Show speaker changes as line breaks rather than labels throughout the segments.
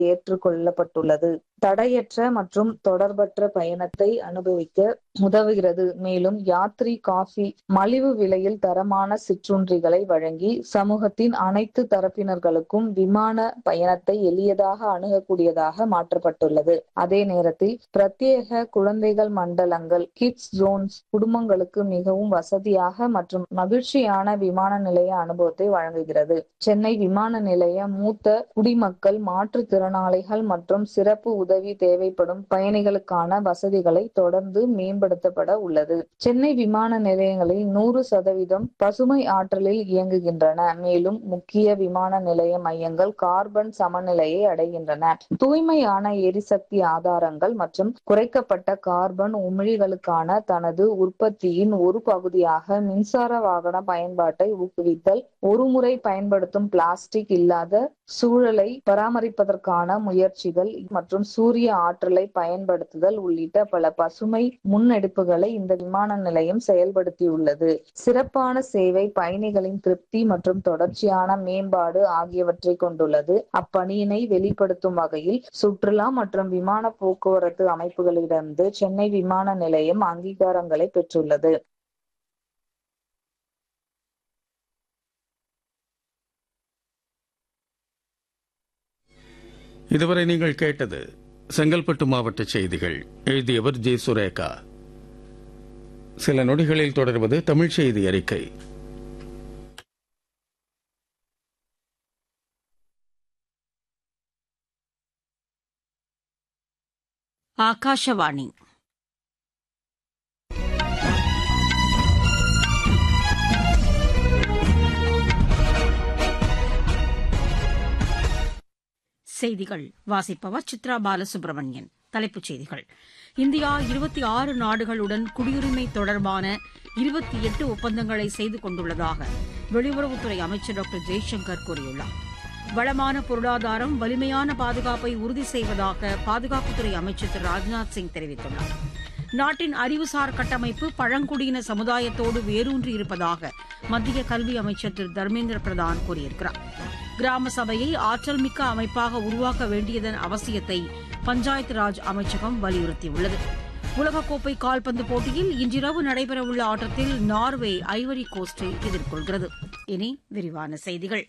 ஏற்றுக்கொள்ளப்பட்டுள்ளது தடையற்ற மற்றும் தொடர்பற்ற பயணத்தை அனுபவிக்க உதவுகிறது மேலும் யாத்ரி காஃபி மலிவு விலையில் தரமான சிற்றுண்டிகளை வழங்கி சமூகத்தின் அனைத்து தரப்பினர்களுக்கும் விமான பயணத்தை எளியதாக அணுகக்கூடியதாக மாற்றப்பட்டுள்ளது அதே நேரத்தில் பிரத்யேக குழந்தைகள் மண்டலங்கள் கிட்ஸ் ஜோன்ஸ் குடும்பங்களுக்கு மிகவும் வசதியாக மற்றும் மகிழ்ச்சியான விமான நிலைய அனுபவத்தை வழங்குகிறது சென்னை விமான நிலைய மூத்த குடிமக்கள் மாற்றுத்திறனாளிகள் மற்றும் சிறப்பு உதவி தேவைப்படும் பயணிகளுக்கான வசதிகளை தொடர்ந்து மேம்படுத்தப்பட உள்ளது சென்னை விமான நிலையங்களில் நூறு சதவீதம் பசுமை ஆற்றலில் இயங்குகின்றன மேலும் முக்கிய விமான நிலைய மையங்கள் கார்பன் சமநிலையை அடைகின்றன தூய்மையான எரிசக்தி ஆதாரங்கள் மற்றும் குறைக்கப்பட்ட கார்பன் உமிழிகளுக்கான தனது உற்பத்தியின் ஒரு பகுதியாக மின்சார வாகன பயன்பாட்டை ஊக்குவித்தல் ஒருமுறை பயன்படுத்தும் பிளாஸ்டிக் இல்லாத சூழலை பராமரிப்பதற்கான முயற்சிகள் மற்றும் சூரிய ஆற்றலை பயன்படுத்துதல் உள்ளிட்ட பல பசுமை முன்னெடுப்புகளை இந்த விமான நிலையம் செயல்படுத்தியுள்ளது சிறப்பான சேவை பயணிகளின் திருப்தி மற்றும் தொடர்ச்சியான மேம்பாடு ஆகியவற்றை கொண்டுள்ளது அப்பணியினை வெளிப்படுத்தும் வகையில் சுற்றுலா மற்றும் விமான போக்குவரத்து அமைப்புகளிடமிருந்து சென்னை விமான நிலையம் அங்கீகாரங்களை பெற்றுள்ளது
இதுவரை நீங்கள் கேட்டது செங்கல்பட்டு மாவட்ட செய்திகள் எழுதியவர் ஜே சுரேகா சில நொடிகளில் தொடர்வது தமிழ் செய்தி அறிக்கை
ಆಕಾಶವಾಣಿ செய்திகள் வாசிப்பவர் சித்ரா பாலசுப்ரமணியன் தலைப்புச் செய்திகள் இந்தியா இருபத்தி ஆறு நாடுகளுடன் குடியுரிமை தொடர்பான இருபத்தி எட்டு ஒப்பந்தங்களை செய்து கொண்டுள்ளதாக வெளியுறவுத்துறை அமைச்சர் டாக்டர் ஜெய்சங்கர் கூறியுள்ளார் வளமான பொருளாதாரம் வலிமையான பாதுகாப்பை உறுதி செய்வதாக பாதுகாப்புத்துறை அமைச்சர் திரு ராஜ்நாத் சிங் தெரிவித்துள்ளார் நாட்டின் அறிவுசார் கட்டமைப்பு பழங்குடியின சமுதாயத்தோடு வேரூன்றி இருப்பதாக மத்திய கல்வி அமைச்சர் திரு தர்மேந்திர பிரதான் கூறியிருக்கிறார் கிராம சபையை ஆற்றல் மிக்க அமைப்பாக உருவாக்க வேண்டியதன் அவசியத்தை பஞ்சாயத்து ராஜ் அமைச்சகம் வலியுறுத்தியுள்ளது உலகக்கோப்பை கால்பந்து போட்டியில் இன்றிரவு நடைபெறவுள்ள ஆட்டத்தில் நார்வே ஐவரி கோஸ்டை எதிர்கொள்கிறது இனி விரிவான செய்திகள்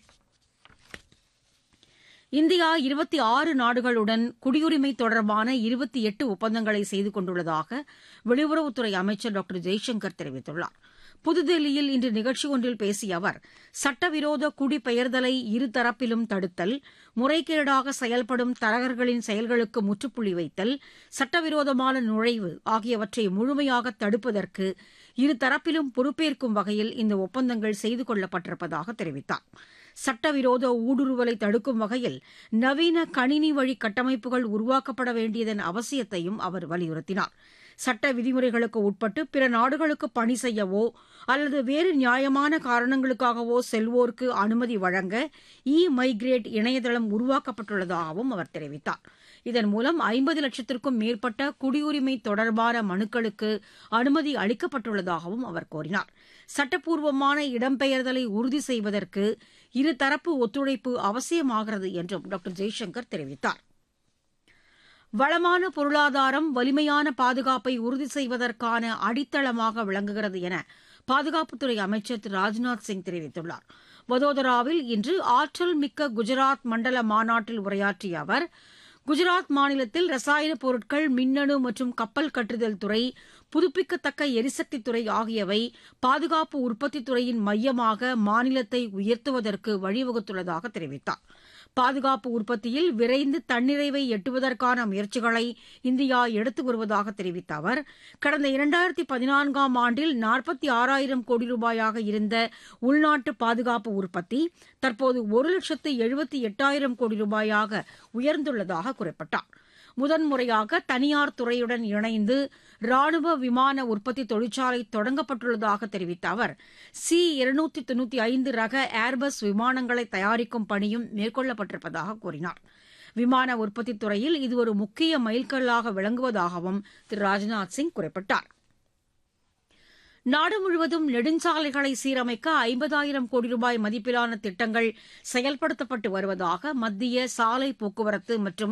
இந்தியா இருபத்தி ஆறு நாடுகளுடன் குடியுரிமை தொடர்பான இருபத்தி எட்டு ஒப்பந்தங்களை செய்து கொண்டுள்ளதாக வெளியுறவுத்துறை அமைச்சர் டாக்டர் ஜெய்சங்கர் தெரிவித்துள்ளார் புதுதில்லியில் இன்று நிகழ்ச்சி ஒன்றில் பேசிய அவர் சட்டவிரோத குடிபெயர்தலை இருதரப்பிலும் தடுத்தல் முறைகேடாக செயல்படும் தரகர்களின் செயல்களுக்கு முற்றுப்புள்ளி வைத்தல் சட்டவிரோதமான நுழைவு ஆகியவற்றை முழுமையாக தடுப்பதற்கு இருதரப்பிலும் பொறுப்பேற்கும் வகையில் இந்த ஒப்பந்தங்கள் செய்து கொள்ளப்பட்டிருப்பதாக தெரிவித்தார் சட்டவிரோத ஊடுருவலை தடுக்கும் வகையில் நவீன கணினி வழி கட்டமைப்புகள் உருவாக்கப்பட வேண்டியதன் அவசியத்தையும் அவர் வலியுறுத்தினார் சட்ட விதிமுறைகளுக்கு உட்பட்டு பிற நாடுகளுக்கு பணி செய்யவோ அல்லது வேறு நியாயமான காரணங்களுக்காகவோ செல்வோருக்கு அனுமதி வழங்க இ மைக்ரேட் இணையதளம் உருவாக்கப்பட்டுள்ளதாகவும் அவர் தெரிவித்தார் இதன் மூலம் ஐம்பது லட்சத்திற்கும் மேற்பட்ட குடியுரிமை தொடர்பான மனுக்களுக்கு அனுமதி அளிக்கப்பட்டுள்ளதாகவும் அவர் கூறினார் சட்டப்பூர்வமான இடம்பெயர்தலை உறுதி செய்வதற்கு இருதரப்பு ஒத்துழைப்பு அவசியமாகிறது என்றும் டாக்டர் ஜெய்சங்கர் தெரிவித்தார் வளமான பொருளாதாரம் வலிமையான பாதுகாப்பை உறுதி செய்வதற்கான அடித்தளமாக விளங்குகிறது என பாதுகாப்புத்துறை அமைச்சர் திரு ராஜ்நாத் சிங் தெரிவித்துள்ளார் வதோதராவில் இன்று ஆற்றல் மிக்க குஜராத் மண்டல மாநாட்டில் உரையாற்றிய அவர் குஜராத் மாநிலத்தில் ரசாயன பொருட்கள் மின்னணு மற்றும் கப்பல் கட்டுதல் துறை புதுப்பிக்கத்தக்க எரிசக்தி துறை ஆகியவை பாதுகாப்பு உற்பத்தித் துறையின் மையமாக மாநிலத்தை உயர்த்துவதற்கு வழிவகுத்துள்ளதாக தெரிவித்தார் பாதுகாப்பு உற்பத்தியில் விரைந்து தன்னிறைவை எட்டுவதற்கான முயற்சிகளை இந்தியா எடுத்து வருவதாக தெரிவித்த அவர் கடந்த இரண்டாயிரத்தி பதினான்காம் ஆண்டில் நாற்பத்தி ஆறாயிரம் கோடி ரூபாயாக இருந்த உள்நாட்டு பாதுகாப்பு உற்பத்தி தற்போது ஒரு லட்சத்து எழுபத்தி எட்டாயிரம் கோடி ரூபாயாக உயர்ந்துள்ளதாக குறிப்பிட்டார் முதன்முறையாக தனியார் துறையுடன் இணைந்து ராணுவ விமான உற்பத்தி தொழிற்சாலை தொடங்கப்பட்டுள்ளதாக தெரிவித்த அவர் சி இருநூத்தி தொன்னூத்தி ஐந்து ரக ஏர்பஸ் விமானங்களை தயாரிக்கும் பணியும் மேற்கொள்ளப்பட்டிருப்பதாக கூறினார் விமான உற்பத்தித் துறையில் இது ஒரு முக்கிய மைல்கல்லாக விளங்குவதாகவும் திரு ராஜ்நாத் சிங் குறிப்பிட்டார் நாடு முழுவதும் நெடுஞ்சாலைகளை சீரமைக்க ஐம்பதாயிரம் கோடி ரூபாய் மதிப்பிலான திட்டங்கள் செயல்படுத்தப்பட்டு வருவதாக மத்திய சாலை போக்குவரத்து மற்றும்